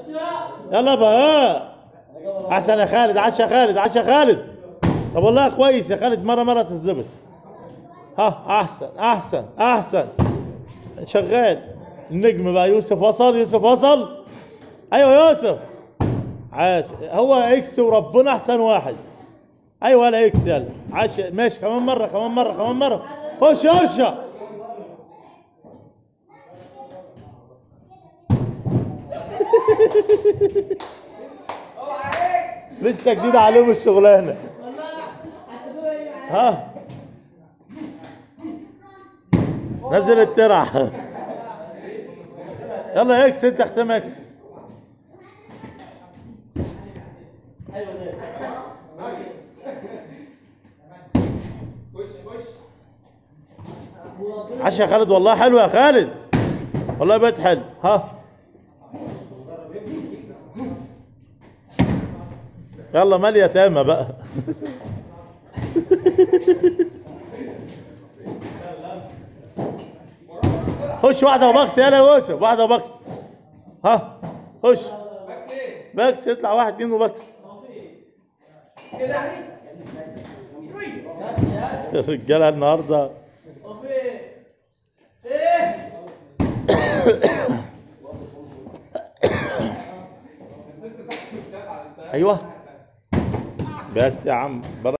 يلا بقى ها. احسن يا خالد عاش يا خالد عاش يا خالد طب والله كويس يا خالد مره مره تظبط ها احسن احسن احسن شغال النجم بقى يوسف وصل يوسف وصل ايوه يوسف عاش هو اكس وربنا احسن واحد ايوه يلا اكس يلا عاش ماشي كمان مره كمان مره كمان مره خش ارشا لسه جديد عليهم الشغلانه ها نزل الترع يلا يا اكس انت اختم اكس عاش يا خالد والله حلو يا خالد والله بيت حلو ها يلا مال يتامى بقى خش واحدة وبكس يلا يا يوسف واحدة وبكس ها خش بكس يطلع واحد اتنين وبكس الرجالة النهارده ايوه بس يا عم